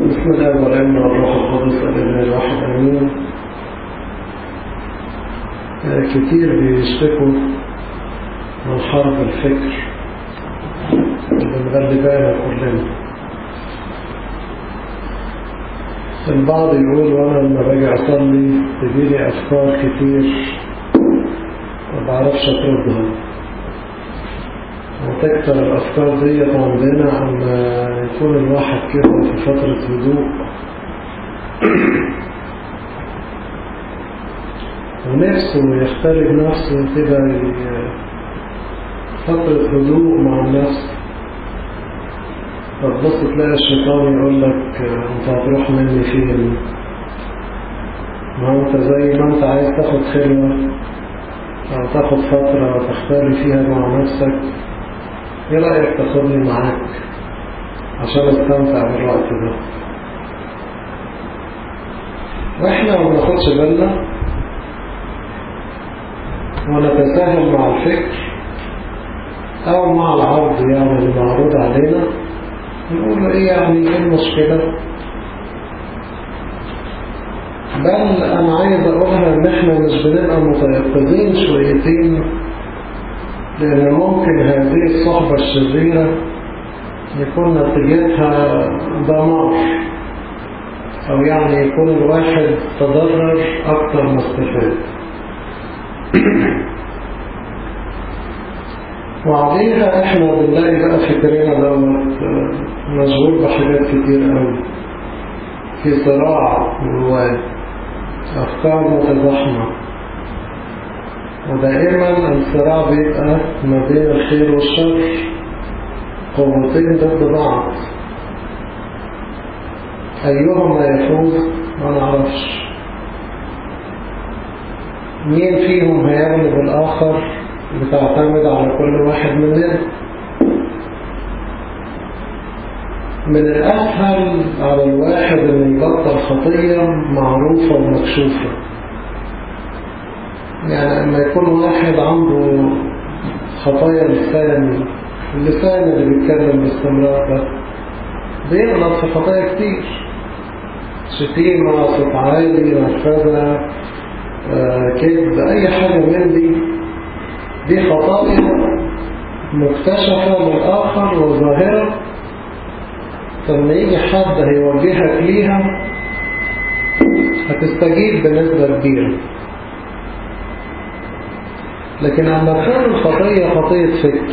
بسم الله والابن والروح القدس الإله الواحد أمين كتير بيشتكوا من حرب الفكر اللي مغلبانا كلنا البعض يقول وانا لما باجي اصلي تجيلي افكار كتير ما بعرفش اطردها وتكتر الافكار ديت عندنا عما يكون الواحد كده في فترة هدوء ونفسه يختلق نفسه كده فترة هدوء مع النفس فتبص تلاقي الشيطان يقول لك انت هتروح مني فين ما انت زي ما انت عايز تاخد خلوة او تاخد فترة تختلي فيها مع نفسك ايه رأيك تاخدني معاك عشان استمتع بالوقت ده واحنا ما بناخدش بالنا ونتساهل مع الفكر او مع العرض يعني اللي معروض علينا نقول له ايه يعني ايه المشكلة بل انا عايز اقولها ان احنا مش بنبقى متيقظين شويتين لان ممكن هذه الصحبة الشريرة يكون نتيجتها دمار او يعني يكون الواحد تضرر اكتر ما استفاد وعليها احنا بنلاقي بقى فكرنا دوت مشغول بحاجات كتير قوي في صراع جواه افكار متزاحمه ودائما الصراع بيبقى ما بين الخير والشر قوتين ضد بعض ايهما يفوز ما نعرفش مين فيهم هيغلب الاخر بتعتمد على كل واحد مننا من الأسهل على الواحد أن يبطل خطية معروفة ومكشوفة يعني لما يكون واحد عنده خطايا لسان اللسان اللي بيتكلم باستمرار ده بيغلط في خطايا كتير شتيمة صوت عالي نرفزة آه، كذب أي حاجة من دي دي خطايا مكتشفة للآخر وظاهرة فلما يجي حد هيوجهك ليها هتستجيب بنسبة كبيرة لكن لما تكون الخطية خطية فكر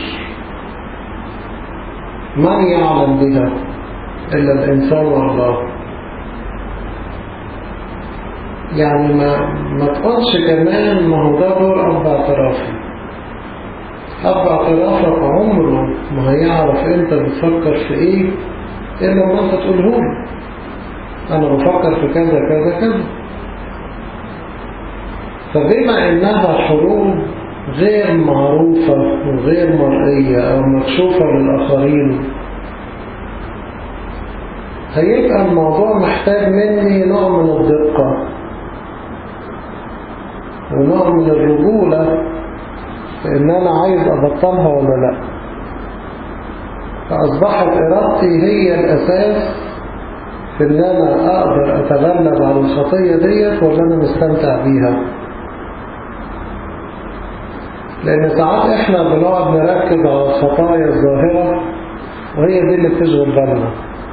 من يعلم بها إلا الإنسان والله يعني ما ما تقولش كمان ما هو ده دور أب اعترافي أب اعترافك عمره ما هيعرف أنت بتفكر في إيه إلا ما أنت تقوله له أنا بفكر في كذا كذا كذا فبما إنها حروب غير معروفة وغير مرئية أو مكشوفة للآخرين هيبقى الموضوع محتاج مني نوع من الدقة ونوع من الرجولة في إن أنا عايز أبطلها ولا لأ فأصبحت إرادتي هي الأساس في إن أنا أقدر أتغلب على الخطية ديت ولا أنا مستمتع بيها لأن ساعات إحنا بنقعد نركز على الخطايا الظاهرة وهي دي اللي بتشغل بالنا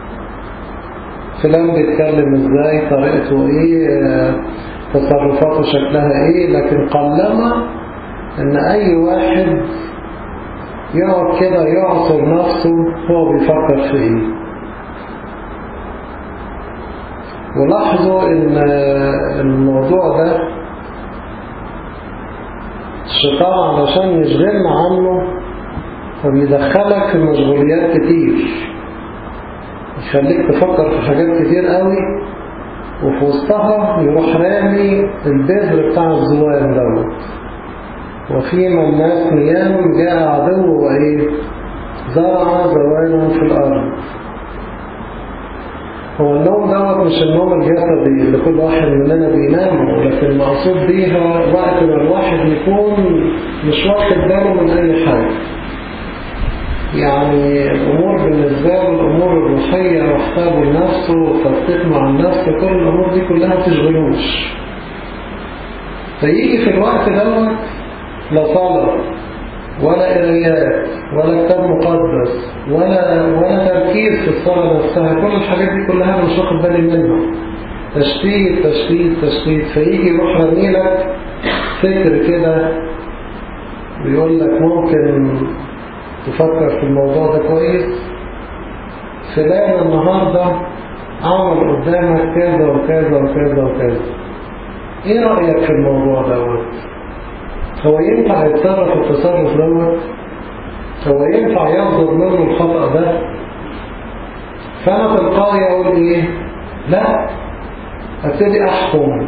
فلان بيتكلم ازاي طريقته ايه تصرفاته شكلها ايه لكن قلما ان اي واحد يقعد كده يعصر نفسه هو بيفكر في ايه ولاحظوا ان الموضوع ده الشيطان علشان يشغلنا عنه فبيدخلك في مشغوليات كتير يخليك تفكر في حاجات كتير قوي وفي وسطها يروح رامي البذر بتاع الزوان دوت وفيما الناس نيام جاء عدو وإيه زرع زوانا في الأرض هو النوم دوت مش النوم الجسدي اللي كل واحد مننا بينام لكن المقصود بيها وقت ما الواحد يكون مش واخد باله من أي حاجة يعني الأمور بالنسبة له الأمور الروحية وحسابه لنفسه والتصديق مع النفس كل الأمور دي كلها تشغلوش فيجي في الوقت دوت لا صلاة ولا قرايات ولا كتاب مقدس ولا ولا تركيز في الصلاة نفسها كل الحاجات دي كلها أنا مش واخد بالي منها تشتيت تشتيت تشتيت فيجي يروح رميلك فكر كده بيقول لك ممكن تفكر في الموضوع ده كويس فلان النهاردة عمل قدامك كذا وكذا وكذا وكذا ايه رأيك في الموضوع دوت هو ينفع يتصرف التصرف دوت هو ينفع يصدر منه الخطأ ده فأنا تلقائي أقول إيه لا أبتدي أحكم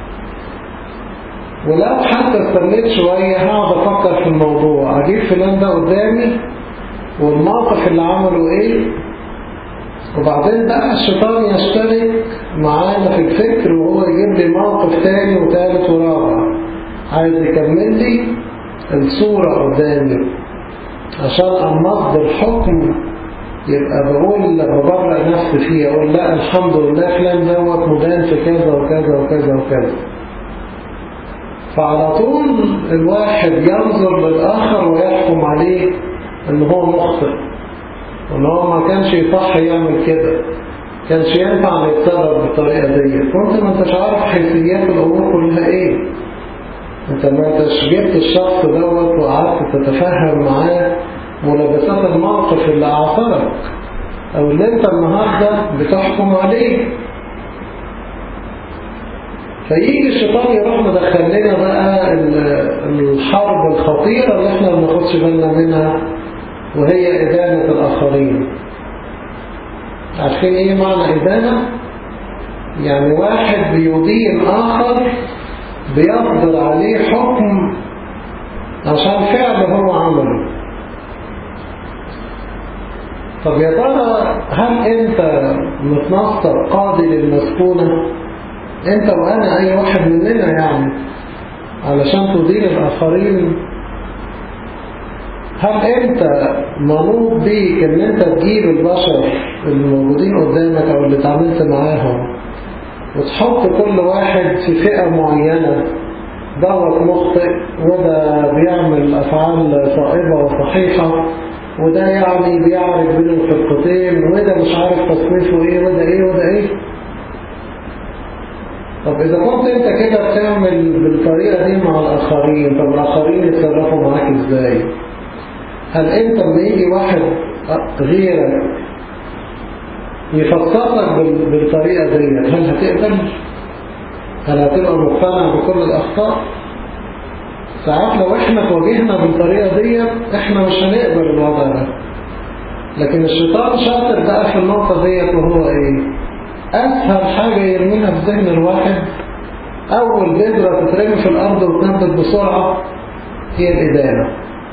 ولو حتى استنيت شوية هقعد أفكر في الموضوع أجيب فلان ده قدامي والموقف اللي عمله إيه وبعدين بقى الشيطان يشترك معانا في الفكر وهو يجيب لي موقف تاني وتالت ورابع عايز يكمل لي الصورة قدامي عشان أما أصدر حكم يبقى بقول ببرأ نفسي فيه أقول لا الحمد لله فلان دوت مدان في كذا وكذا وكذا وكذا فعلى طول الواحد ينظر للآخر ويحكم عليه ان هو مخطئ وان هو ما كانش يصح يعمل كده كانش ينفع يتصرف بالطريقة دي وانت ما انتش عارف حيثيات الأمور كلها ايه انت ما انتش جبت الشخص دوت وقعدت تتفهم معاه ملابسات الموقف اللي أعصرك أو اللي انت النهاردة بتحكم عليه فيجي الشيطان يروح مدخل لنا بقى الحرب الخطيرة اللي احنا ما بناخدش بالنا منها وهي إدانة الآخرين عارفين ايه معنى إدانة؟ يعني واحد بيدين آخر بيصدر عليه حكم عشان فعل هو عمله طب يا ترى هل انت متنصب قاضي للمسكونة انت وانا اي واحد مننا يعني علشان تدين الاخرين هل انت منوط بيك ان انت تجيب البشر الموجودين قدامك او اللي اتعاملت معاهم وتحط كل واحد في فئة معينة دوت مخطئ وده بيعمل أفعال صائبة وصحيحة وده يعني بيعرف بين الفرقتين وده مش عارف تصنيفه ايه وده ايه وده ايه طب إذا كنت أنت كده بتعمل بالطريقة دي مع الآخرين طب الآخرين يتصرفوا معاك إزاي هل أنت لما يجي واحد غيرك يفسرك بالطريقة دي هل هتقبل هل هتبقى مقتنع بكل الأخطاء ساعات لو احنا تواجهنا بالطريقة دي احنا مش هنقبل الوضع ده لكن الشيطان شاطر بقى في النقطة ديت وهو ايه أسهل حاجة يرميها في ذهن الواحد أول بذرة تترمي في الأرض وتنبت بسرعة هي الإدانة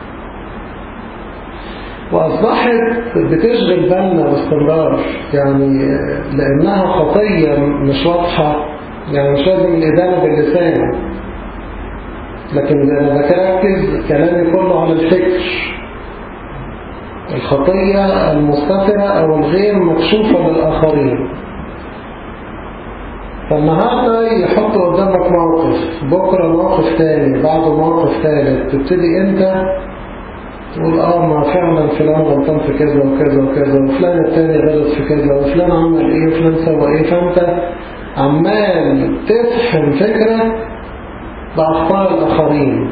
وأصبحت بتشغل بالنا باستمرار يعني لأنها خطية مش واضحة يعني مش لازم الإدانة باللسان لكن أنا بركز كلامي كله على الفكر الخطية المستترة أو الغير مكشوفة للآخرين فالنهاردة يحط قدامك موقف بكرة موقف تاني بعده موقف ثالث تبتدي انت تقول اه ما فعلا فلان غلطان في كذا وكذا وكذا وفلان التاني غلط في كذا وفلان عمل ايه وفلان سوى ايه فانت عمال تفهم فكرة بأخطاء الآخرين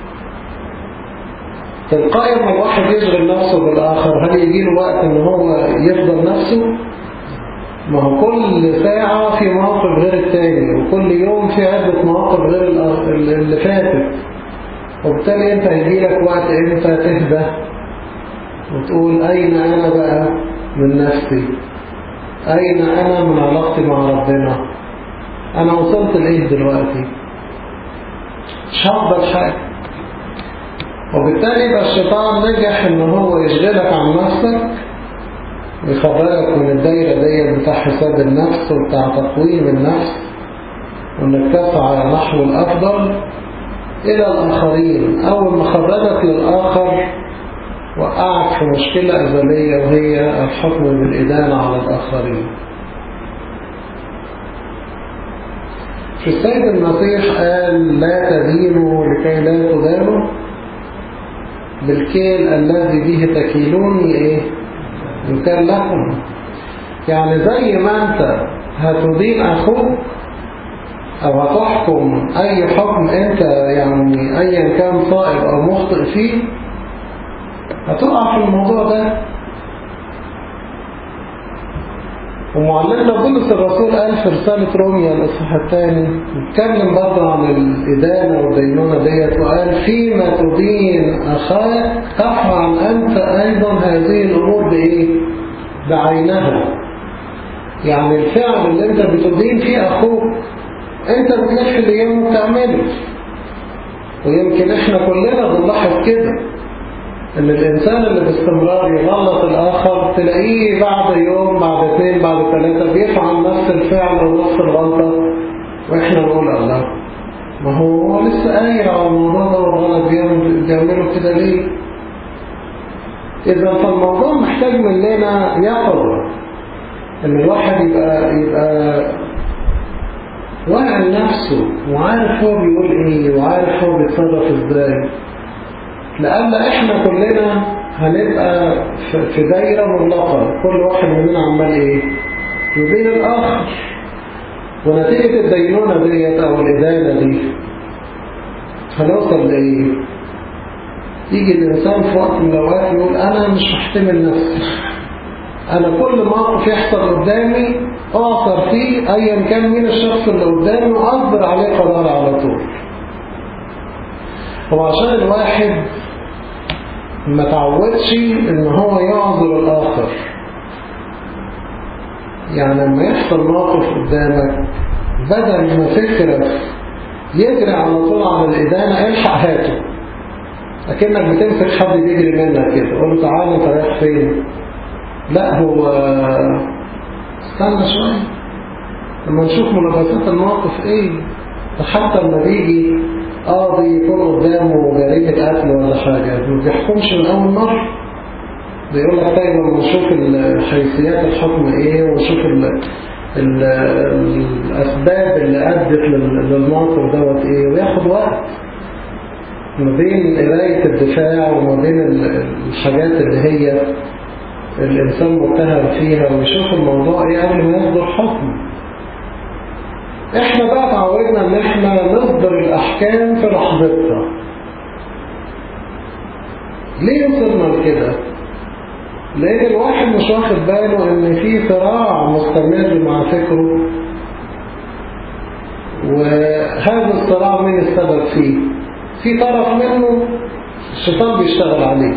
تلقائي لما الواحد يشغل نفسه بالآخر هل يجي له وقت ان هو يفضل نفسه ما هو كل ساعة في موقف غير التاني وكل يوم في عدة مواقف غير اللي فاتت وبالتالي انت هيجيلك وقت انت تهدى وتقول اين انا بقى من نفسي اين انا من علاقتي مع ربنا انا وصلت لايه دلوقتي مش هقدر حاجة وبالتالي يبقى الشيطان نجح ان هو يشغلك عن نفسك ويخرجك من الدايرة دي بتاع حساب النفس وبتاع تقويم النفس وانك تسعى نحو الافضل الى الاخرين اول ما خرجك للاخر وقعك في مشكلة أزلية وهي الحكم بالإدانة على الآخرين في السيد المسيح قال لا تدينوا لكي لا تدانوا بالكيل الذي به تكيلوني ايه يكال لكم يعني زي ما انت هتدين اخوك او هتحكم اي حكم انت يعني ايا كان صائب او مخطئ فيه هتقع في الموضوع ده ومعلمنا بولس الرسول قال في رسالة روميا الإصحاح الثاني اتكلم برضه عن الإدانة والدينونة ديت وقال فيما تدين أخاك تفعل أنت أيضا هذه الأمور بإيه؟ بعينها يعني الفعل اللي أنت بتدين فيه أخوك أنت بتلف الأيام وبتعمله ويمكن إحنا كلنا بنلاحظ كده ان الانسان اللي باستمرار يغلط الاخر تلاقيه بعد يوم بعد اثنين بعد ثلاثة بيفعل نفس الفعل ونفس الغلطة واحنا نقول الله ما هو لسه قايل على الموضوع ده والغلط بيعملوا كده ليه اذا فالموضوع محتاج مننا يقظة ان الواحد يبقى يبقى واعي نفسه وعارف هو بيقول ايه وعارف هو بيتصرف ازاي لأن احنا كلنا هنبقى في دايرة مغلقة كل واحد مننا عمال ايه يبين الآخر ونتيجة الدينونة ديت أو الإدانة دي هنوصل لإيه يجي الإنسان في وقت من الأوقات يقول أنا مش هحتمل نفسي أنا كل موقف يحصل قدامي أعثر فيه أيا كان مين الشخص اللي قدامي وأصدر عليه قرار على طول هو عشان الواحد ما تعودش ان هو يعذر الاخر يعني لما يحصل موقف قدامك بدل ما فكرك يجري على طول على الإدانة الحق هاته لكنك بتمسك حد بيجري منك كده قول له تعالى انت رايح فين لا هو استنى شوية لما نشوف ملابسات الموقف ايه حتى لما بيجي قاضي يكون قدامه جريمة قتل ولا حاجة ما بيحكمش من أول مرة بيقول لك طيب لما نشوف حيثيات الحكم ايه ونشوف ال ال الأسباب اللي أدت للموقف دوت ايه وياخد وقت ما بين قراية الدفاع وما بين الحاجات اللي هي الإنسان متهم فيها ويشوف الموضوع ايه قبل ما يصدر حكم احنا بقى تعودنا ان احنا نصدر الاحكام في لحظتها ليه وصلنا لكده لان الواحد مش واخد باله ان في صراع مستمر مع فكره وهذا الصراع مين السبب فيه في طرف منه الشيطان بيشتغل عليه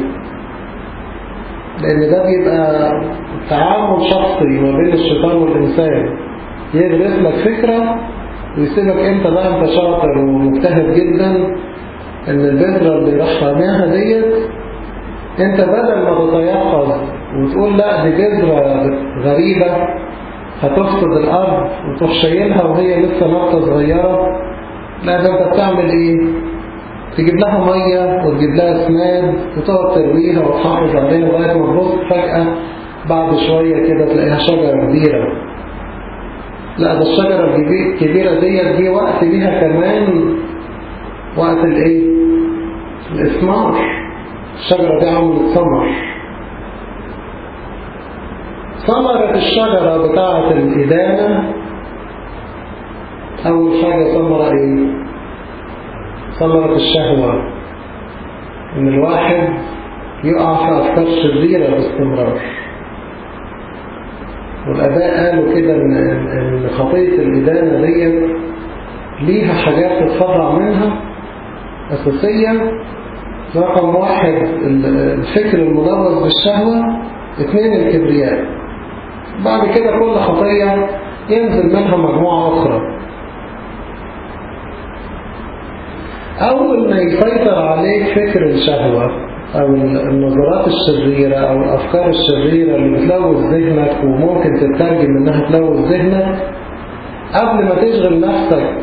لان ده بيبقى تعامل شخصي ما بين الشيطان والانسان يغرس لك فكرة ويسيبك انت بقى انت شاطر ومجتهد جدا ان البذرة اللي راح راميها ديت انت بدل ما تتيقظ وتقول لا دي بذرة غريبة هتفسد الارض وتروح شايلها وهي لسه نقطة صغيرة لا ده انت بتعمل ايه تجيب لها مية وتجيب لها اسماد وتقعد ترويها وتحافظ عليها لغاية ما تبص فجأة بعد شوية كده تلاقيها شجرة كبيرة لا ده الشجرة الكبيرة ديت دي وقت ليها كمان وقت الايه الإثمار الشجرة دي عملت ثمر ثمرة الشجرة بتاعة الإدانة أول حاجة ثمرة إيه؟ ثمرة الشهوة إن الواحد يقع في أفكار شريرة باستمرار والآباء قالوا كده إن, إن خطية الإدانة ديت ليها حاجات تتفرع منها أساسية رقم واحد الفكر الملوث بالشهوة اثنين الكبرياء بعد كده كل خطية ينزل منها مجموعة أخرى أول ما يسيطر عليك فكر الشهوة أو النظرات الشريرة أو الأفكار الشريرة اللي بتلوث ذهنك وممكن تترجم إنها تلوث ذهنك قبل ما تشغل نفسك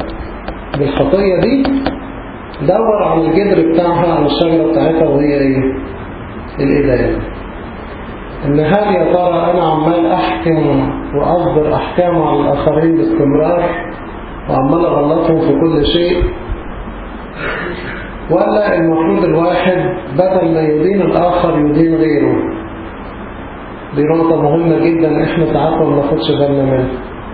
بالخطية دي دور على الجدر بتاعها على الشجرة بتاعتها وهي ايه الإدانة إن هل يا ترى أنا عمال أحكم وأصدر أحكام على الآخرين باستمرار وعمال أغلطهم في كل شيء ولا المفروض الواحد بدل ما يدين الآخر يدين غيره دي نقطة مهمة جدا احنا ساعات ما بناخدش بالنا منها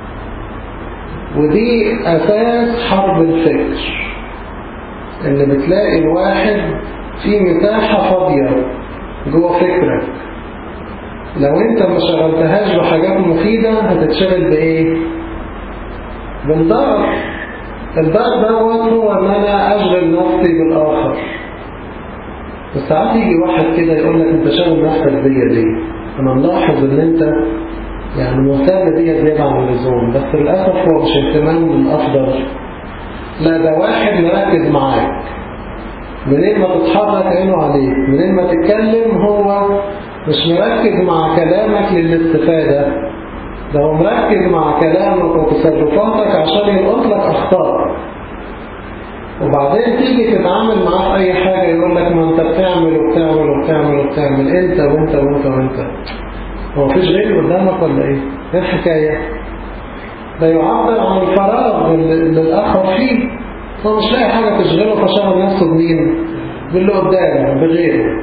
ودي أساس حرب الفكر إن بتلاقي الواحد في مساحة فاضية جوه فكرك لو انت ما شغلتهاش بحاجات مفيدة هتتشغل بإيه؟ بالضرر الضرر دوت هو ان انا اشغل نفسي بالاخر وساعات يجي واحد كده يقول لك انت شاغل نفسك بيا ليه انا ملاحظ ان انت يعني مهتم بيا زياده عن اللزوم بس للاسف هو مش اهتمام بالافضل لا ده واحد مركز معاك منين ما تتحرك عينه عليك منين ما تتكلم هو مش مركز مع كلامك للاستفادة ده هو مركز مع كلامك وتصرفاتك عشان يلقط لك أخطاء وبعدين تيجي تتعامل معاه في أي حاجة يقول لك ما أنت بتعمل وبتعمل وبتعمل وبتعمل أنت وأنت وأنت وأنت هو مفيش غير قدامك ولا إيه؟ إيه الحكاية؟ ده يعبر عن الفراغ اللي الآخر فيه هو مش لاقي حاجة تشغله فشغل نفسه بمين؟ باللي قدامه بغيره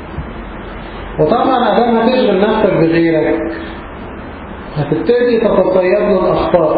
وطبعا أدام هتشغل نفسك بغيرك هتبتدي تتصيد له الأخطاء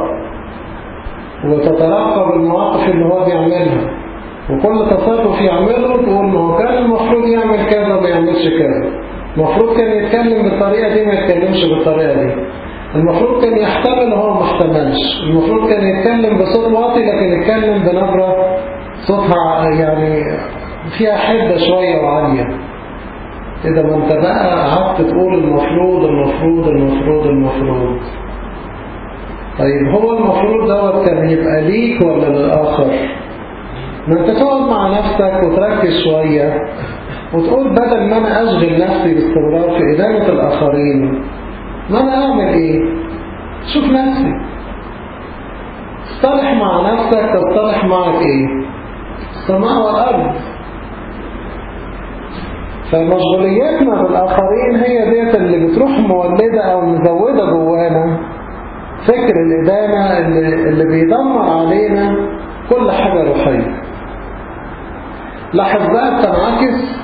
وتترقب المواقف اللي هو بيعملها وكل تصرف يعمله تقول ما هو كان المفروض يعمل كذا وما يعملش كذا المفروض كان يتكلم بالطريقة دي ما يتكلمش بالطريقة دي المفروض كان يحتمل وهو ما احتملش المفروض كان يتكلم بصوت واطي لكن يتكلم بنبرة صوتها يعني فيها حدة شوية وعالية إذا ما انت بقى قعدت تقول المفروض المفروض المفروض المفروض طيب هو المفروض دوت كان يبقى ليك ولا للآخر ما انت تقعد مع نفسك وتركز شوية وتقول بدل ما انا اشغل نفسي باستمرار في إدانة الآخرين ما انا اعمل ايه شوف نفسي اصطلح مع نفسك تصطلح معك ايه السماء والأرض فمشغولياتنا بالآخرين هي ديت اللي بتروح مولدة أو مزودة جوانا فكر الإدانة اللي, اللي بيدمر علينا كل حاجة روحية لاحظ بقى بتنعكس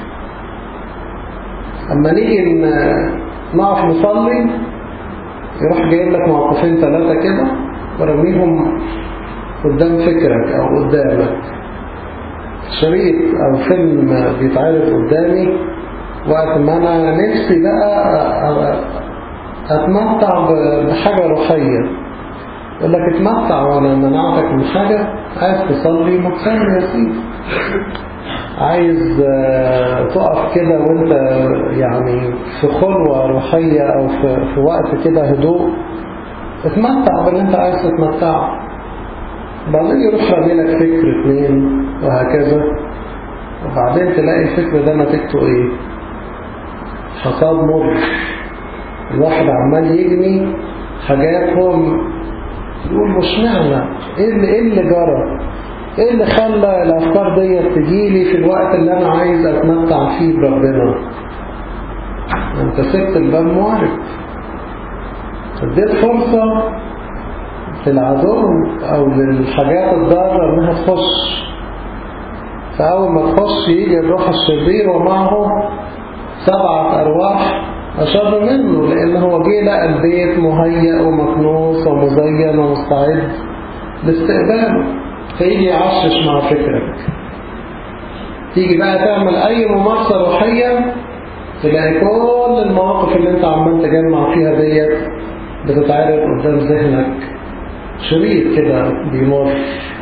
أما نيجي نقف نصلي يروح جايب لك موقفين ثلاثة كده ورميهم قدام فكرك أو قدامك شريط أو فيلم بيتعرض قدامي وقت ما أنا نفسي بقى أتمتع بحاجة روحية يقول لك اتمتع وأنا منعتك من حاجة عايز تصلي ما تصلي يا سيدي عايز تقف كده وانت يعني في خلوة روحية أو في, في وقت كده هدوء اتمتع باللي انت عايز تتمتعه بعدين يروح رامي لك فكر اتنين وهكذا وبعدين تلاقي الفكر ده نتيجته ايه حصاد مر الواحد عمال يجني حاجات هو يقول مش معنى ايه اللي, إيه اللي جرى ايه اللي خلى الافكار دي تجيلي في الوقت اللي انا عايز اتمتع فيه بربنا انت سبت الباب موارد اديت فرصة للعدو او للحاجات الضارة انها تخش فاول ما تخش يجي الروح الشرير ومعه سبعة ارواح اشر منه لان هو جه لقى البيت مهيأ ومكنوس ومزين ومستعد لاستقباله فيجي يعشش مع فكرك تيجي بقى تعمل اي ممارسة روحية تلاقي كل المواقف اللي انت عمال تجمع فيها ديت بتتعرض قدام ذهنك شريط كده بيمر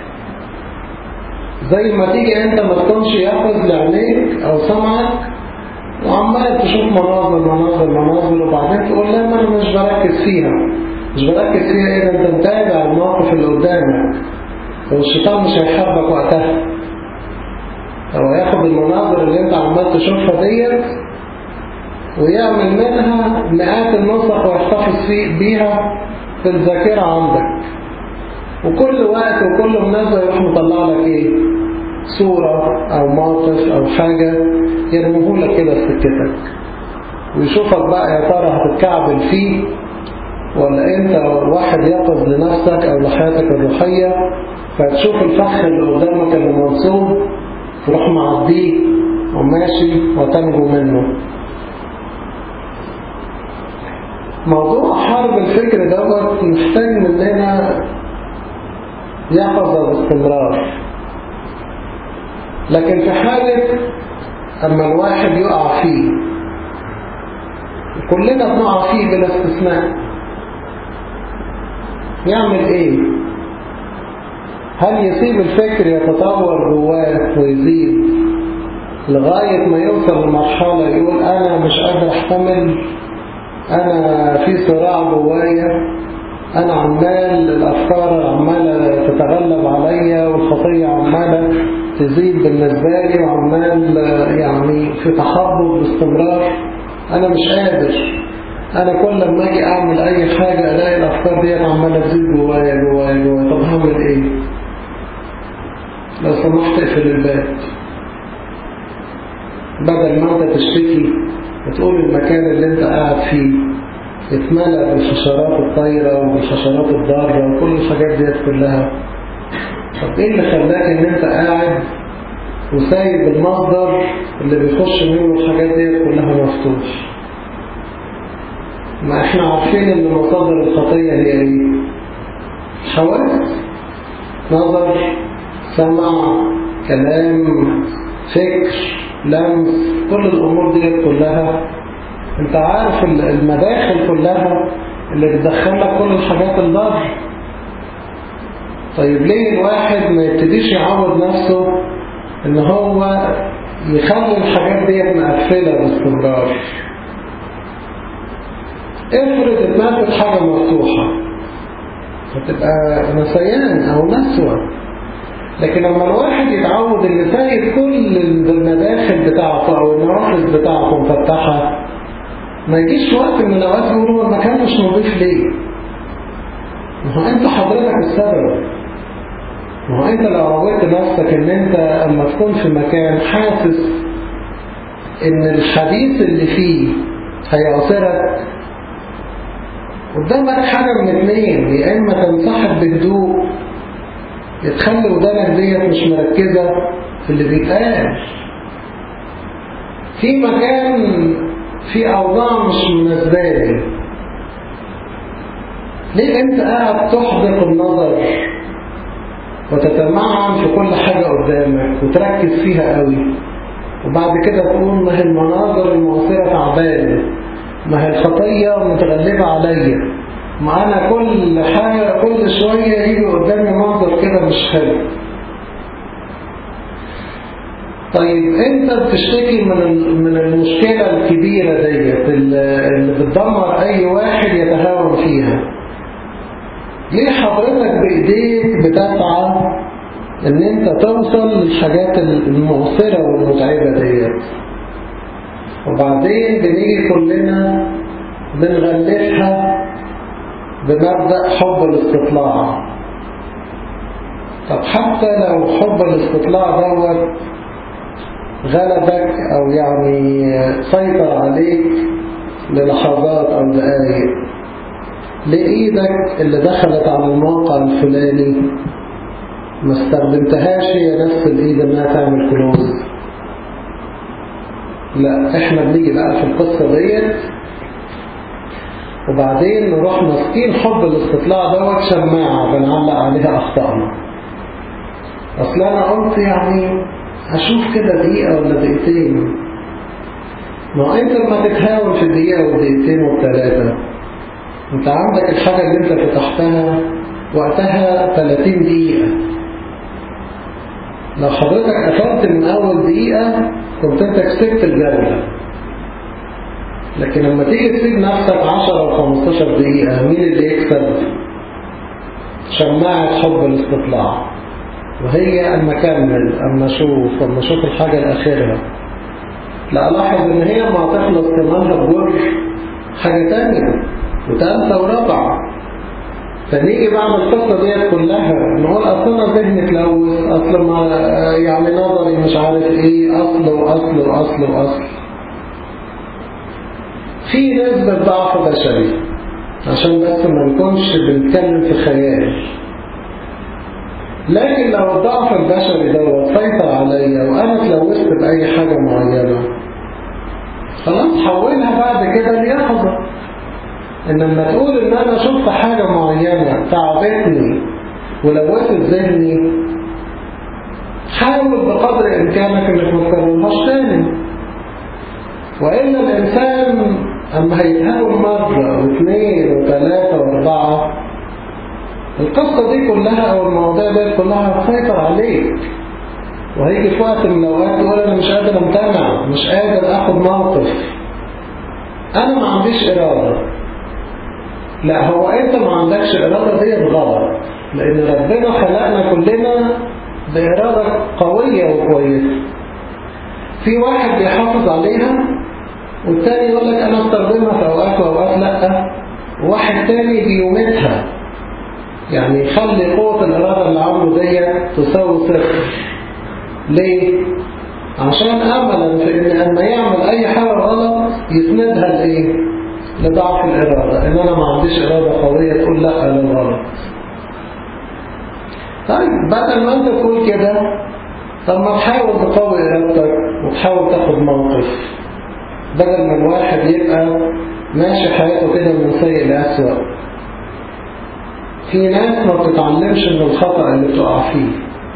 زي ما تيجي انت ما تكونش ياخذ لعينيك او سمعك وعمال تشوف مناظر مناظر مناظر وبعدين تقول لا ما انا مش بركز فيها مش بركز فيها ايه ده انت متابع الموقف اللي قدامك والشيطان مش هيحبك وقتها هو ياخد المناظر اللي انت عمال تشوفها ديت ويعمل منها مئات النسخ ويحتفظ فيه بيها في الذاكرة عندك وكل وقت وكل مناسبة يروح مطلع لك ايه صورة او موقف او حاجة يرموه لك كده في سكتك ويشوفك بقى يا ترى هتتكعبل فيه ولا انت واحد يقظ لنفسك او لحياتك الروحية فتشوف الفخ اللي قدامك اللي منصوب تروح معديه وماشي وتنجو منه موضوع حرب الفكر دوت محتاج مننا يقظة باستمرار لكن في حالة أما الواحد يقع فيه كلنا بنقع فيه بلا استثناء يعمل ايه هل يسيب الفكر يتطور جواه ويزيد لغاية ما يوصل لمرحلة يقول أنا مش قادر أحتمل أنا في صراع جوايا أنا عمال الأفكار عمالة تتغلب عليا والخطية عمالة تزيد بالنسبة لي وعمال يعني في تخبط باستمرار أنا مش قادر أنا كل لما أجي أعمل أي حاجة ألاقي الأفكار دي عمالة تزيد جوايا جوايا جوايا طب هعمل إيه؟ لو سمحت اقفل الباب بدل ما أنت تشتكي وتقول المكان اللي أنت قاعد فيه اتملأ بالحشرات الطايرة وبالحشرات الضارة وكل الحاجات ديت كلها طب ايه اللي خلاك ان انت قاعد وسايب المصدر اللي بيخش منه الحاجات ديت كلها مفتوح ما احنا عارفين ان مصادر الخطية هي ايه حواس نظر سمع كلام فكر لمس كل الامور ديت كلها انت عارف المداخل كلها اللي بتدخلك كل الحاجات الضار طيب ليه الواحد ما يبتديش يعود نفسه ان هو يخلي الحاجات دي مقفلة باستمرار افرض اتنفذ حاجة مفتوحة هتبقى نسيان او نسوة لكن لما الواحد يتعود ان سايب كل المداخل بتاعته او النوافذ بتاعته مفتحة ما يجيش وقت من الأوقات يقولوا المكان مش نظيف ليه ما هو أنت حضرتك السبب ما هو أنت لو عودت نفسك إن أنت أما تكون في مكان حاسس إن الحديث اللي فيه هيعصرك قدامك حاجة من اتنين يا إما تنسحب بهدوء يتخلي ودانك ديت مش مركزة في اللي بيتقال في مكان في أوضاع مش مناسبة لي ليه أنت قاعد تحدق النظر وتتمعن في كل حاجة قدامك وتركز فيها قوي وبعد كده تقول ما هي المناظر المعصرة تعبانة ما هي الخطية متغلبة عليا ما أنا كل حاجة كل شوية يجي قدامي منظر كده مش حلو طيب انت بتشتكي من من المشكلة الكبيرة ديت اللي بتدمر اي واحد يتهاون فيها ليه حضرتك بايديك بتسعى ان انت توصل للحاجات المؤثرة والمتعبة ديت وبعدين بنيجي كلنا بنغلفها بمبدأ حب الاستطلاع طب حتى لو حب الاستطلاع دوت غلبك أو يعني سيطر عليك للحظات أو دقائق لإيدك اللي دخلت على الموقع الفلاني ما استخدمتهاش هي نفس الإيد إنها تعمل كلوز لا إحنا بنيجي بقى في القصة ديت وبعدين نروح ماسكين حب الاستطلاع دوت شماعة بنعلق عليها أخطائنا أصل أنا قلت يعني هشوف كده دقيقة ولا دقيقتين ما انت لما تتهاون في الدقيقة والدقيقتين والثلاثة انت عندك الحاجة اللي انت فتحتها وقتها 30 دقيقة لو حضرتك قفلت من اول دقيقة كنت انت كسبت الجولة لكن لما تيجي تسيب نفسك 10 او 15 دقيقة مين اللي يكسب شماعة حب الاستطلاع وهي أما أكمل أما أشوف أما أشوف الحاجة الأخيرة لا ألاحظ إن هي ما تخلص كمالها بجر حاجة تانية وتالتة ورابعة فنيجي بعد القصة ديت كلها نقول أصلا ذهني تلوث أصل ما يعني نظري مش عارف إيه أصل وأصل وأصل وأصل في نسبة ضعف بشري عشان بس ما نكونش بنتكلم في خيال لكن لو الضعف البشري دوت سيطر عليا وانا اتلوثت باي حاجة معينة خلاص حولها بعد كده ليقظة ان لما تقول ان انا شفت حاجة معينة تعبتني ولوثت ذهني حاول بقدر امكانك انك ما تكررهاش تاني والا الانسان اما هيتهاول مرة واثنين وثلاثة واربعة القصة دي كلها او المواضيع دي كلها هتسيطر عليك وهيجي في وقت من الاوقات تقول انا مش قادر امتنع مش قادر اخد موقف انا ما عنديش ارادة لا هو انت ما عندكش ارادة دي غلط لان ربنا خلقنا كلنا بارادة قوية وكويسة في واحد بيحافظ عليها والتاني يقول لك انا استخدمها في اوقات واوقات لا وواحد تاني بيومتها يعني يخلي قوة الإرادة اللي عنده دي تساوي صفر ليه؟ عشان أملا في إن أما يعمل أي حاجة غلط يسندها لإيه؟ لضعف الإرادة إن أنا ما عنديش إرادة قوية تقول لا للغلط طيب بدل ما أنت تقول كده طب ما تحاول تقوي إرادتك وتحاول تاخد موقف بدل ما الواحد يبقى ماشي حياته كده من سيء لأسوأ في ناس ما بتتعلمش من الخطأ اللي بتقع فيه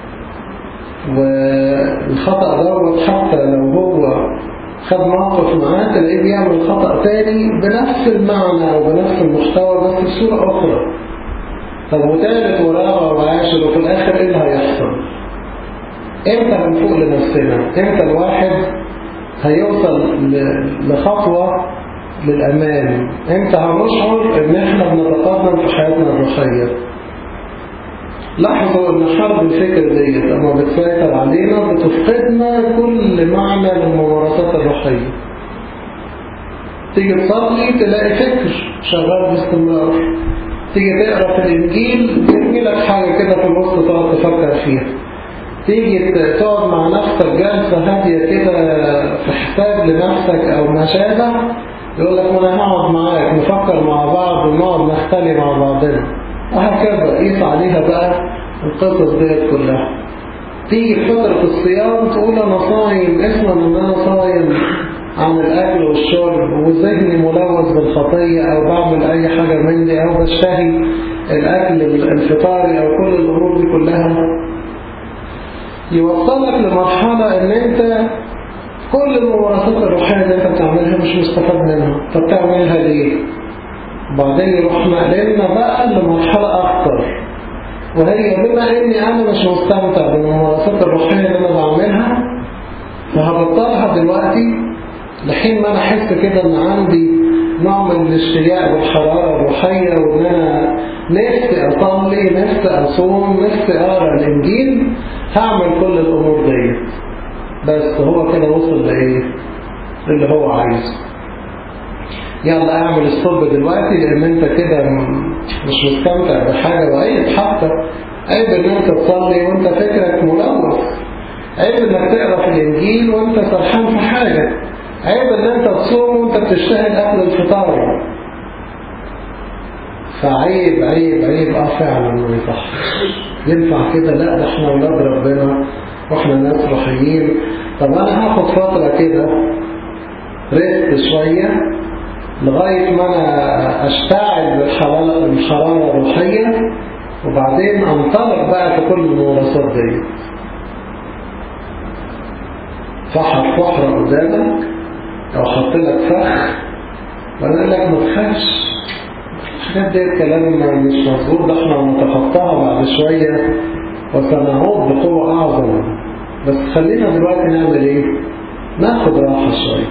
والخطأ دوت حتى لو هو خد موقف معاه تلاقيه بيعمل خطأ تاني بنفس المعنى أو بنفس المحتوى بس بصورة أخرى طب وتالت ورابع وعاشر وفي الآخر إيه اللي هيحصل؟ إمتى هنفوق لنفسنا؟ إمتى الواحد هيوصل لخطوة للأمان إمتى هنشعر إن إحنا بنتقدم في حياتنا الروحية لاحظوا إن حرب الفكر ديت لما بتسيطر علينا بتفقدنا كل معنى للممارسات الروحية تيجي تصلي تلاقي فكر شغال باستمرار تيجي تقرا في الإنجيل يرمي لك حاجة كده في الوسط تقعد تفكر فيها تيجي تقعد مع نفسك جلسة هادية كده في حساب لنفسك أو ما شابه يقول لك ما انا هقعد معاك نفكر مع بعض ونقعد نختلي مع بعضنا وهكذا قيس عليها بقى القصص ديت كلها تيجي في فترة الصيام تقول انا صايم اسما ان انا صايم عن الاكل والشرب وذهني ملوث بالخطية او بعمل اي حاجة من دي او بشتهي الاكل الفطاري او كل الامور دي كلها يوصلك لمرحلة ان انت كل الممارسات الروحية اللي انت بتعملها مش مستفاد منها طب تعملها ليه بعدين يروح نقلنا بقى لمرحلة اكتر وهي بما اني انا مش مستمتع بالممارسات الروحية اللي انا بعملها فهبطلها دلوقتي لحين ما انا احس كده ان عندي نوع من الاشتياق والحرارة الروحية وان انا نفسي اصلي نفسي اصوم نفسي اقرا الانجيل هعمل كل الامور دي بس هو كده وصل لايه اللي هو عايزه يلا اعمل الصب دلوقتي لان انت كده مش مستمتع بحاجة وعيب حتى عيب ان انت تصلي وانت فكرك ملوث عيب انك تقرا في الانجيل وانت سرحان في حاجة عيب ان انت تصوم وانت بتشتهي اكل الفطار فعيب عيب عيب اه فعلا ما يصحش ينفع كده لا ده احنا ولاد ربنا واحنا ناس روحيين طب انا هاخد فترة كده ريست شوية لغاية ما انا اشتعل بالحرارة الروحية وبعدين انطلق بقى في كل الممارسات دي فحط فحرة قدامك او حط لك فخ وانا اقول لك ما تخافش الحاجات دي كلام مش مظبوط ده احنا هنتخطاها بعد شوية وسنعود بقوة اعظم بس خلينا دلوقتي نعمل ايه ناخد راحة شوية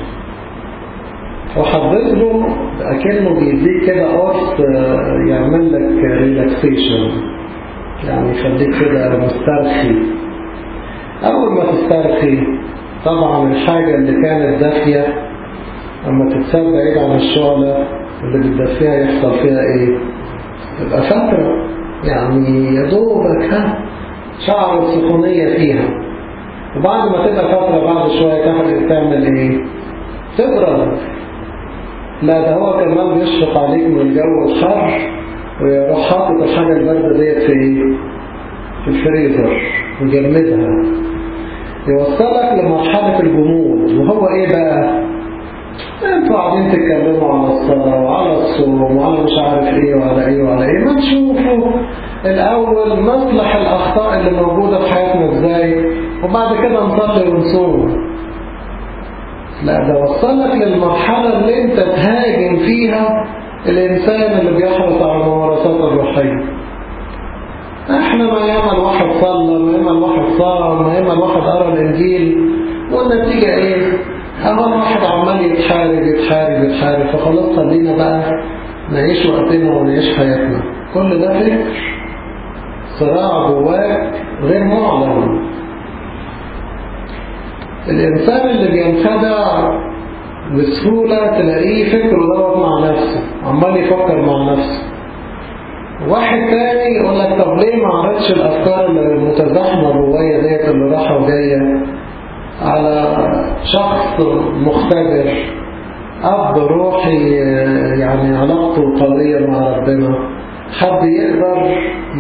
وحضرت له اكنه بيديك كده قرص يعمل لك ريلاكسيشن يعني يخليك كده مسترخي اول ما تسترخي طبعا الحاجة اللي كانت دافية اما تتساب بعيد عن الشعلة اللي بتدفيها يحصل فيها ايه تبقى فترة يعني يا دوبك ها شعر السخونية فيها وبعد ما تبقى فترة بعد شوية تحت تعمل ايه تبرد لا ده هو كمان بيشفق عليك من الجو الحر ويروح حاطط الحاجة الباردة ديت في ايه؟ في الفريزر ويجمدها يوصلك لمرحلة الجمود وهو ايه بقى؟ انتوا قاعدين تتكلموا على الصلاة وعلى الصوم وعلى مش عارف ايه وعلى ايه وعلى ايه ما تشوفوا الاول نصلح الاخطاء اللي موجودة في حياتنا ازاي وبعد كده نصلي ونصوم لا ده وصلك للمرحلة اللي انت تهاجم فيها الانسان اللي بيحرص على الممارسات الروحية احنا ما ياما الواحد صلى ما ياما الواحد صام ما ياما الواحد قرا الانجيل والنتيجة ايه اهو الواحد عمال يتحارب يتحارب يتحارب فخلاص خلينا بقى نعيش وقتنا ونعيش حياتنا كل ده فكر صراع جواك غير معلن الإنسان اللي بينخدع بسهولة تلاقيه فكره دوت مع نفسه عمال يفكر مع نفسه واحد تاني يقول لك طب ليه ما عرضش الأفكار المتزاحمة الرواية ديت اللي راحة وجاية على شخص مختبر أب روحي يعني علاقته قوية مع ربنا حد يقدر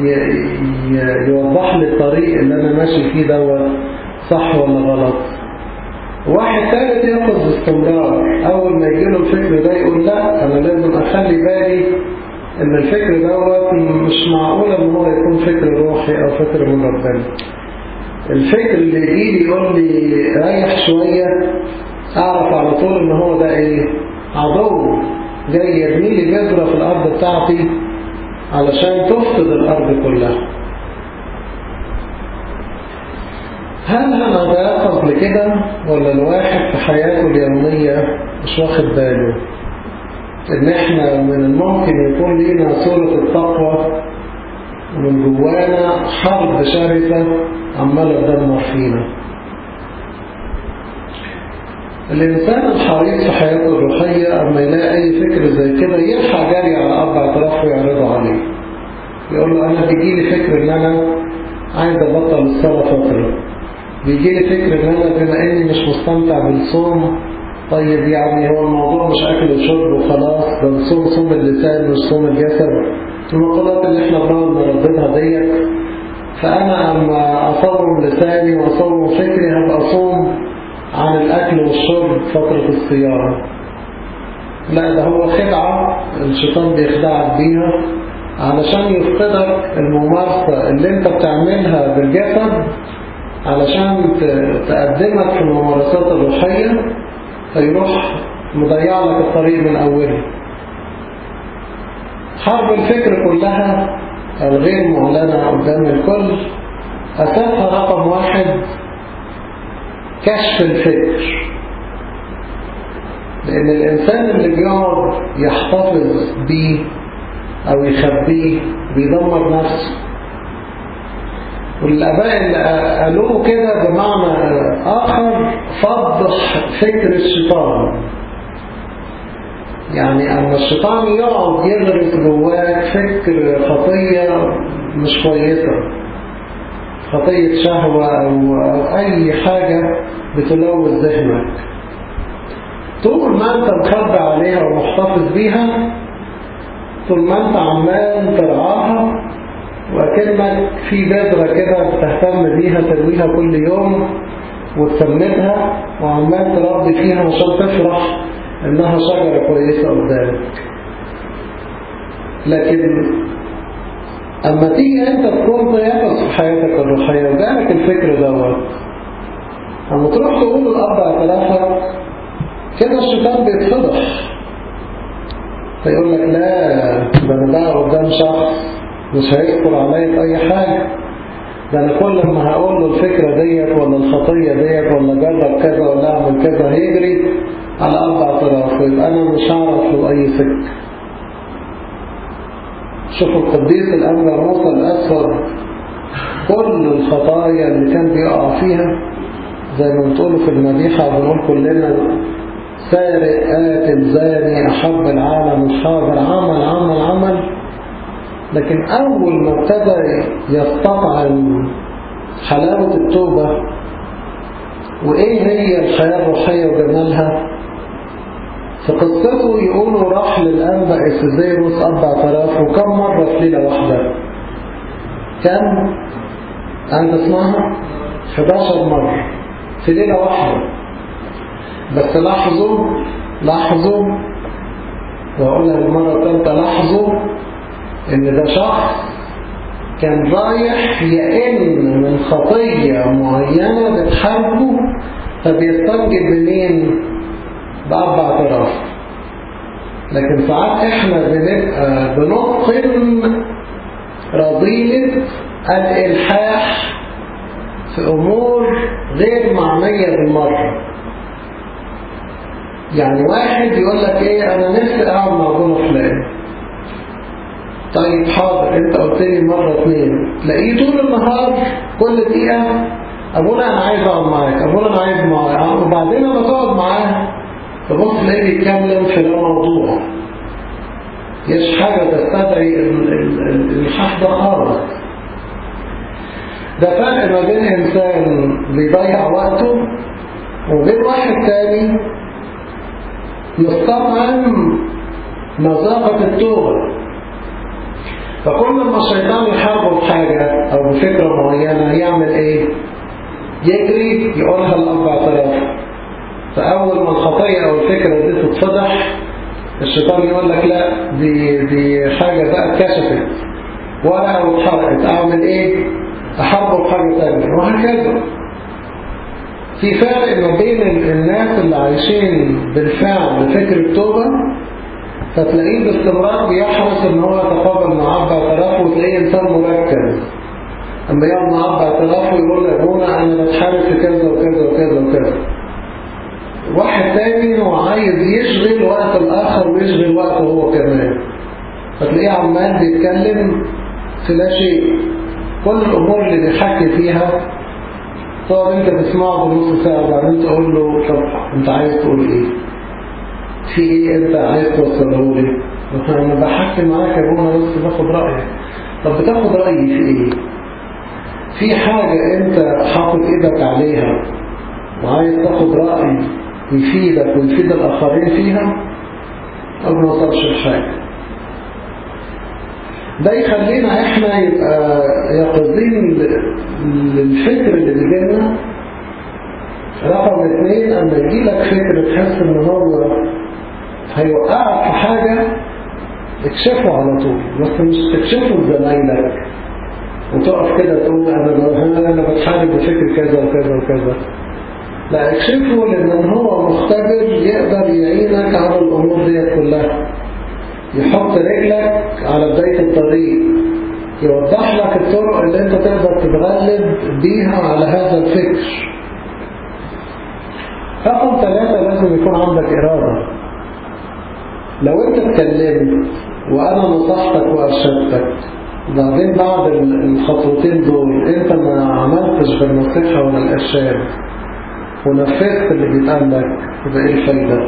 يوضح لي الطريق اللي أنا ماشي فيه دوت صح ولا غلط واحد ثالث ياخد باستمرار أول ما يجيله الفكر ده يقول لا أنا لازم أخلي بالي إن الفكر دوت مش معقول إن هو يكون فكر روحي أو فكر من ربنا الفكر اللي يجي يقول لي ريح شوية أعرف على طول إن هو ده إيه عدو جاي يرمي لي بذرة في الأرض بتاعتي علشان تفقد الأرض كلها هل أنا ده قبل كده ولا الواحد في حياته اليومية مش واخد باله إن إحنا من الممكن يكون لينا صورة التقوى ومن جوانا حرب شرسة عمالة تدمر فينا الإنسان الحريص في حياته الروحية أما يلاقي أي فكر زي كده يلحق جري على أربع أطراف ويعرضه عليه يقول له أنا بيجيلي فكر إن أنا عايز أبطل الصلاة فترة بيجيلي فكر إن أنا بما إني مش مستمتع بالصوم طيب يعني هو الموضوع مش أكل وشرب وخلاص ده الصوم صوم اللسان مش صوم الجسد المقولات اللي احنا بنقعد نرددها ديت فأنا أما أصوم لساني وأصوم فكري هبقى أصوم عن الأكل والشرب فترة الصيام لا ده هو خدعة الشيطان بيخدعك بيها علشان يفقدك الممارسة اللي انت بتعملها بالجسد علشان تقدمك في الممارسات الروحية فيروح مضيع لك الطريق من أوله حرب الفكر كلها الغير معلنة قدام الكل أساسها رقم واحد كشف الفكر لأن الإنسان اللي بيقعد يحتفظ بيه أو يخبيه بيدمر نفسه والآباء اللي قالوه كده بمعنى آخر فضح فكر الشيطان يعني أما الشيطان يقعد يغرس جواك فكر خطية مش كويسة خطية شهوة أو, أو أي حاجة بتلوث ذهنك طول ما أنت مخبى عليها ومحتفظ بيها طول ما أنت عمال ترعاها وأكنك في بذرة كده بتهتم بيها ترويها كل يوم وتسمدها وعمال تربي فيها عشان تفرح انها شجرة كويسة قدامك لكن اما تيجي انت تكون ضيافة في حياتك الروحية وجالك الفكر دوت اما تروح تقول الاربع ثلاثة كده الشيطان بيتفضح فيقول لك لا ده انا بقى قدام شخص مش هيذكر عليا في اي حاجة ده انا كل ما هقول له الفكرة ديت ولا الخطية ديت ولا جرب كذا ولا اعمل كذا هيجري على أربع طرف ويبقى أنا مش هعرف له أي سكة شوفوا القديس الأنبا موسى الأسود كل الخطايا اللي كان بيقع فيها زي ما بتقولوا في المديحة بنقول كلنا سارق قاتل زاني أحب العالم الحاضر عمل عمل عمل لكن أول ما ابتدى يستطعم حلاوة التوبة وإيه هي الحياة الروحية وجمالها في قصته يقولوا راح للأنبا إسيزيروس أربع طرف وكم مرة في ليلة واحدة كم أنت تسمعها 11 مرة في ليلة واحدة بس لاحظوا لاحظوا وأقولها المرة الثالثة لاحظوا إن ده شخص كان رايح يئن من خطية معينة بتحاربه فبيستنجد بمين؟ بأربع طرف لكن ساعات احنا بنبقى بنتقن رذيلة الإلحاح في أمور غير معنية بالمرة يعني واحد يقول لك ايه انا نفسي اقعد مع ابونا فلان طيب حاضر انت قلت لي مرة اثنين تلاقيه طول النهار كل دقيقة ابونا انا عايز اقعد معاك ابونا انا عايز معاك وبعدين لما تقعد معاه تبص تلاقيه بيتكلم في الموضوع مش حاجة تستدعي الحح ده خالص ده فرق ما بين انسان بيضيع وقته وبين واحد تاني مستطعم مذاقة التوبة فكل ما الشيطان يحاربه بحاجة أو بفكرة معينة يعمل إيه؟ يجري يقولها لأربع طرف فأول ما الخطية أو الفكرة دي تتفضح الشيطان يقول لك لا دي, دي حاجة بقى اتكشفت ولا واتحرقت أعمل إيه؟ أحاربه بحاجة تانية وهكذا في فرق ما بين الناس اللي عايشين بالفعل بفكر التوبة فتلاقيه باستمرار بيحرص ان هو يتقابل مع أربع طرف وتلاقيه إنسان مركز أما يقعد مع أربع طرف ويقول لأبونا أنا بتحارب في كذا وكذا وكذا وكذا واحد تاني هو عايز يشغل وقت الآخر ويشغل وقته هو كمان فتلاقيه عمال بيتكلم في لا شيء كل الأمور اللي بيحكي فيها تقعد انت تسمعه بنص ساعة وبعدين تقول له طب انت عايز تقول ايه في ايه انت عايز توصله لي انا بحكي معاك يا ابونا بس باخد رأيك طب بتاخد رأيي في ايه في حاجة انت حاطط ايدك عليها وعايز تاخد رأي يفيدك ويفيد الاخرين فيها او ما وصلش لحاجة ده يخلينا احنا يبقى يقظين للفكر اللي بيجينا رقم اثنين اما يجيلك فكر تحس ان هو هيوقعك في حاجة اكشفه على طول بس مش تكشفه لزمايلك وتقف كده تقول انا انا بتحارب بفكر كذا وكذا وكذا لا اكشفه لان هو مختبر يقدر يعينك على الامور دي كلها يحط رجلك على بداية الطريق يوضح لك الطرق اللي انت تقدر تتغلب بيها على هذا الفكر رقم ثلاثة لازم يكون عندك إرادة لو انت اتكلمت وأنا نصحتك وأرشدتك بعدين بعد الخطوتين دول انت ما عملتش بالنصيحة ولا الإرشاد ونفذت اللي بيتقال لك يبقى ايه الفايدة؟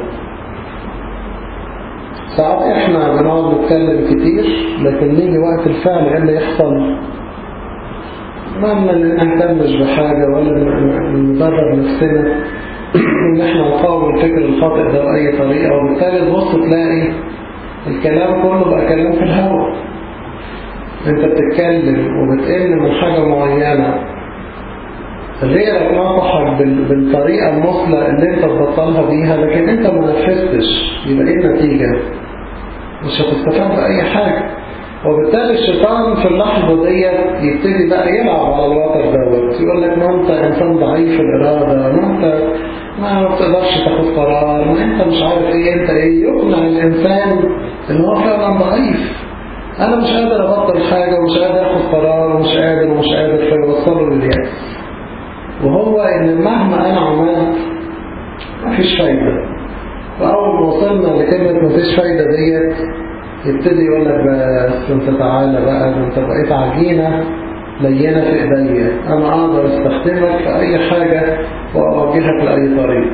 ساعات احنا بنقعد نتكلم كتير لكن نيجي وقت الفعل ايه اللي يحصل ما نهتمش بحاجة ولا ندرب نفسنا ان احنا نقاوم الفكر الخاطئ ده بأي طريقة وبالتالي تبص تلاقي الكلام كله بقى كلام في الهواء انت بتتكلم وبتقل من حاجة معينة غيرك نصحك بالطريقة المثلى اللي انت تبطلها بيها لكن انت ما نفذتش يبقى ايه النتيجة مش هتستفاد بأي حاجة وبالتالي الشيطان في اللحظة ديت يبتدي بقى يلعب على الوتر دوت يقول لك ما انت انسان ضعيف الإرادة ما انت ما بتقدرش تاخد قرار ما انت مش عارف ايه انت ايه يقنع الانسان ان هو فعلا ضعيف انا مش قادر ابطل حاجة ومش قادر اخد قرار ومش قادر ومش قادر فيوصله لليأس وهو ان مهما انا عملت مفيش فايدة فاول ما وصلنا لكلمة مفيش فايدة ديت يبتدي يقول لك بس انت تعالى بقى انت بقيت عجينة لينة في ايديا انا اقدر استخدمك في اي حاجة واوجهك لاي طريق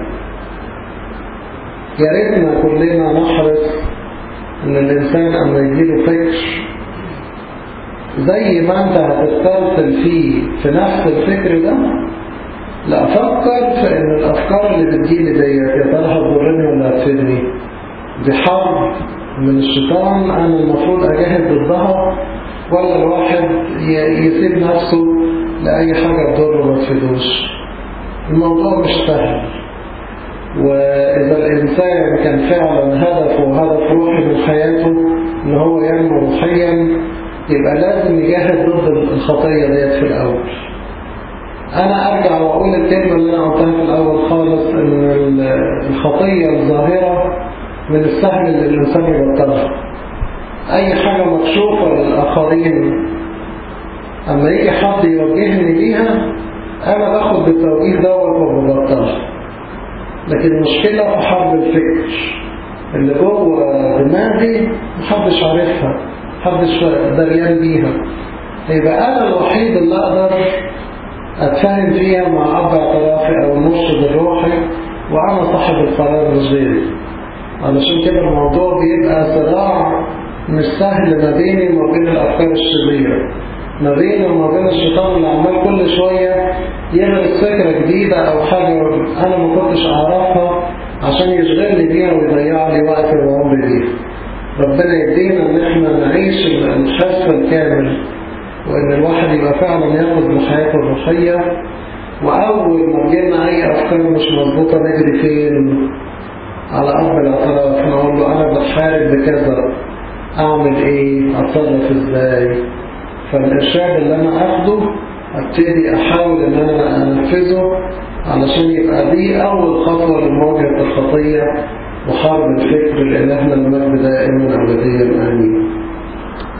يا ريتنا كلنا نحرص ان الانسان اما يجيله فكر زي ما انت هتسترسل فيه في نفس الفكر ده لا افكر في ان الافكار اللي بتجيلي ديت يا ترى هتضرني ولا هتفيدني دي حرب من الشيطان أنا المفروض أجاهد ضدها ولا الواحد يسيب نفسه لأي حاجة تضره ما تفيدوش الموضوع مش سهل وإذا الإنسان كان فعلا هدفه هدف روحي من حياته إن هو ينمو روحيا يبقى لازم يجاهد ضد الخطية ديت في الأول أنا أرجع وأقول الكلمة اللي أنا قلتها في الأول خالص إن الخطية الظاهرة من السهل اللي الإنسان يبطلها أي حاجة مكشوفة للآخرين أما يجي حد يوجهني ليها أنا باخد بالتوجيه دوت وببطلها لكن المشكلة في حرب الفكر اللي جوه دماغي محدش عارفها محدش دريان بيها يبقى أنا الوحيد اللي أقدر أتفاهم فيها مع أب اعترافي أو المرشد الروحي وأنا صاحب القرار مش غيري علشان كده الموضوع بيبقى صراع مش سهل ما بيني وما بين الأفكار الشريرة ما بيني وما بين الشيطان اللي عمال كل شوية يغرس فكرة جديدة أو حاجة أنا ما كنتش أعرفها عشان يشغلني بيها ويضيع لي وقتي وعمري بيها ربنا يدينا إن احنا نعيش الحس الكامل وإن الواحد يبقى فعلا ياخد بحياته الروحية وأول ما تجينا أي أفكار مش مظبوطة نجري فين على أرض الاعتراف نقول له أنا بتحارب بكذا أعمل إيه أتصرف إزاي فالإرشاد اللي أنا أخده أبتدي أحاول إن أنا أنفذه علشان يبقى دي أول خطوة لمواجهة الخطية وحرب الفكر لإلهنا المجد دائما أبديا آمين